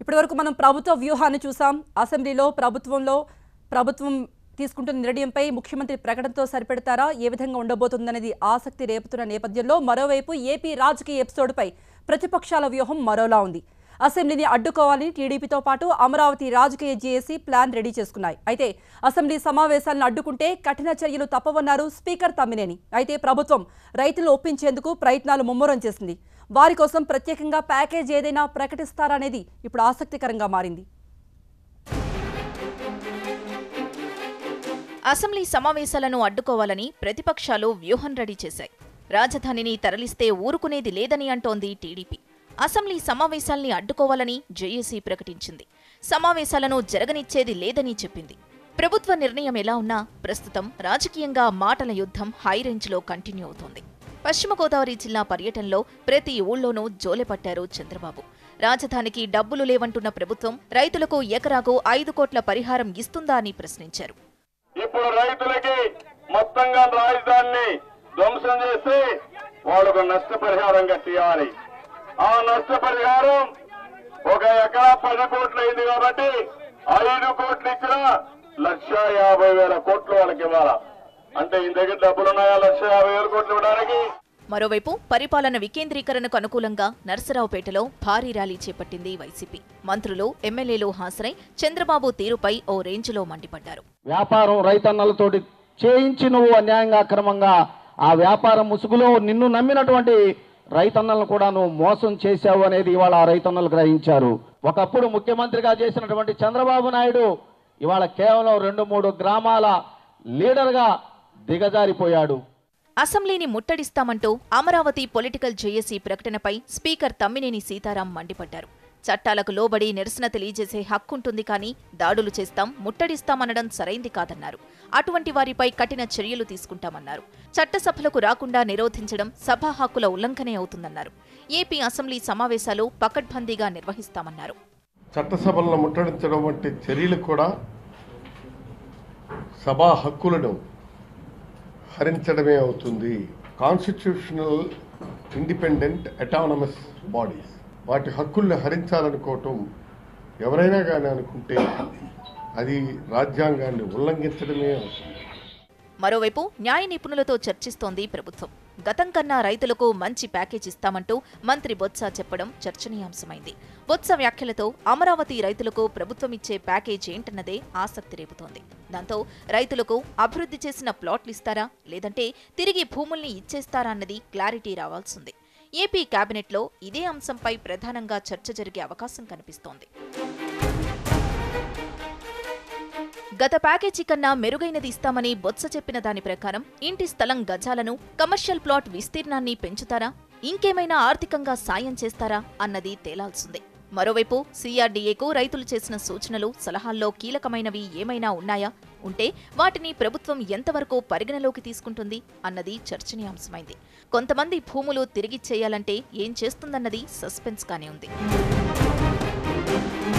ఇప్పటివరకు మనం ప్రభుత్వ వ్యూహాన్ని చూసాం అసెంబ్లీలో ప్రభుత్వంలో ప్రభుత్వం తీసుకుంటున్న నిర్ణయంపై ముఖ్యమంత్రి ప్రకటనతో సరిపెడతారా ఏ విధంగా ఉండబోతుందనేది ఆసక్తి రేపుతున్న నేపథ్యంలో మరోవైపు ఏపీ రాజకీయ ఎపిసోడ్పై ప్రతిపక్షాల వ్యూహం మరోలా ఉంది అసెంబ్లీని అడ్డుకోవాలని టీడీపీతో పాటు అమరావతి రాజకీయ జేఏసీ ప్లాన్ రెడీ చేసుకున్నాయి అయితే అసెంబ్లీ సమావేశాలను అడ్డుకుంటే కఠిన చర్యలు తప్పవన్నారు స్పీకర్ తమ్మినేని అయితే ప్రభుత్వం రైతులను ఒప్పించేందుకు ప్రయత్నాలు ముమ్మరం చేసింది వారి కోసం ప్రత్యేకంగా ప్యాకేజ్ ఏదైనా ప్రకటిస్తారనేది ఇప్పుడు ఆసక్తికరంగా మారింది అసెంబ్లీ సమావేశాలను అడ్డుకోవాలని ప్రతిపక్షాలు వ్యూహం రెడీ చేశాయి రాజధానిని తరలిస్తే ఊరుకునేది లేదని అంటోంది టీడీపీ అసెంబ్లీ సమావేశాల్ని అడ్డుకోవాలని జేఏసీ ప్రకటించింది సమావేశాలను జరగనిచ్చేది లేదని చెప్పింది ప్రభుత్వ నిర్ణయం ఎలా ఉన్నా ప్రస్తుతం రాజకీయంగా మాటల యుద్ధం హై రేంజ్లో కంటిన్యూ అవుతోంది పశ్చిమ గోదావరి జిల్లా పర్యటనలో ప్రతి ఊళ్ళోనూ జోలెపట్టారు చంద్రబాబు రాజధానికి డబ్బులు లేవంటున్న ప్రభుత్వం రైతులకు ఎకరాకు ఐదు కోట్ల పరిహారం ఇస్తుందా అని ప్రశ్నించారు ఇప్పుడు రైతులకి మొత్తంగా రాజధానిని ధ్వంసం చేసి వాళ్ళకు నష్టపరిహారం కట్టియాలి ఆ నష్టపరిహారం ఒక ఎకరా పది కోట్లు అయింది కాబట్టి ఐదు కోట్లు ఇచ్చిన లక్ష యాభై వేల కోట్లు వాళ్ళకి ఇవ్వాలా అంటే ఈ దగ్గర డబ్బులున్నాయా లక్ష యాభై వేల కోట్లు ఇవ్వడానికి మరోవైపు పరిపాలన వికేంద్రీకరణకు అనుకూలంగా నర్సరావుపేటలో భారీ ర్యాలీ చేపట్టింది వైసీపీ మంత్రులు ఎమ్మెల్యేలు హాజరై చంద్రబాబు తీరుపై ఓ రేంజ్లో మండిపడ్డారు వ్యాపారం రైతన్నలతోటి చేయించి నువ్వు అన్యాయంగా అక్రమంగా ఆ వ్యాపారం ముసుగులో నిన్ను నమ్మినటువంటి రైతన్నలను కూడా నువ్వు మోసం చేశావు అనేది ఇవాళ ఆ రైతన్నలు గ్రహించారు ఒకప్పుడు ముఖ్యమంత్రిగా చేసినటువంటి చంద్రబాబు నాయుడు ఇవాళ కేవలం రెండు మూడు గ్రామాల లీడర్గా దిగజారిపోయాడు అసెంబ్లీని ముట్టడిస్తామంటూ అమరావతి పొలిటికల్ జేఏసీ ప్రకటనపై స్పీకర్ తమ్మినేని సీతారాం మండిపడ్డారు చట్టాలకు లోబడి నిరసన తెలియజేసే హక్కుంటుంది కానీ దాడులు చేస్తాం ముట్టడిస్తామనడం సరైంది కాదన్నారు అటువంటి వారిపై కఠిన చర్యలు తీసుకుంటామన్నారు చట్టసభలకు రాకుండా నిరోధించడం సభా హక్కుల ఉల్లంఘనే అవుతుందన్నారు ఏపీ అసెంబ్లీ సమావేశాలు పకడ్బందీగా నిర్వహిస్తామన్నారు చట్టసభలను ముట్టడించడం వంటి చర్యలు కూడా సభా హక్కులను హరించడమే అవుతుంది కాన్స్టిట్యూషనల్ ఇండిపెండెంట్ అటానమస్ బాడీస్ వాటి హక్కుల్ని హరించాలనుకోవటం ఎవరైనా కానీ అనుకుంటే అది రాజ్యాంగాన్ని ఉల్లంఘించడమే అవుతుంది మరోవైపు న్యాయ నిపుణులతో చర్చిస్తోంది ప్రభుత్వం గతం కన్నా రైతులకు మంచి ప్యాకేజ్ ఇస్తామంటూ మంత్రి బొత్స చెప్పడం చర్చనీయాంశమైంది బొత్స వ్యాఖ్యలతో అమరావతి రైతులకు ప్రభుత్వం ఇచ్చే ప్యాకేజ్ ఏంటన్నదే ఆసక్తి రేపుతోంది దాంతో రైతులకు అభివృద్ధి చేసిన ప్లాట్లు ఇస్తారా లేదంటే తిరిగి భూముల్ని ఇచ్చేస్తారా అన్నది క్లారిటీ రావాల్సింది ఏపీ కేబినెట్లో ఇదే అంశంపై ప్రధానంగా చర్చ జరిగే అవకాశం కనిపిస్తోంది గత ప్యాకేజీ కన్నా మెరుగైనది ఇస్తామని బొత్స చెప్పిన దాని ప్రకారం ఇంటి స్థలం గజాలను కమర్షియల్ ప్లాట్ విస్తీర్ణాన్ని పెంచుతారా ఇంకేమైనా ఆర్థికంగా సాయం చేస్తారా అన్నది తేలాల్సిందే మరోవైపు సీఆర్డీఏకు రైతులు చేసిన సూచనలు సలహాల్లో కీలకమైనవి ఏమైనా ఉన్నాయా ఉంటే వాటిని ప్రభుత్వం ఎంతవరకు పరిగణలోకి తీసుకుంటుంది అన్నది చర్చనీయాంశమైంది కొంతమంది భూములు తిరిగిచ్చేయాలంటే ఏం చేస్తుందన్నది సస్పెన్స్ గానే ఉంది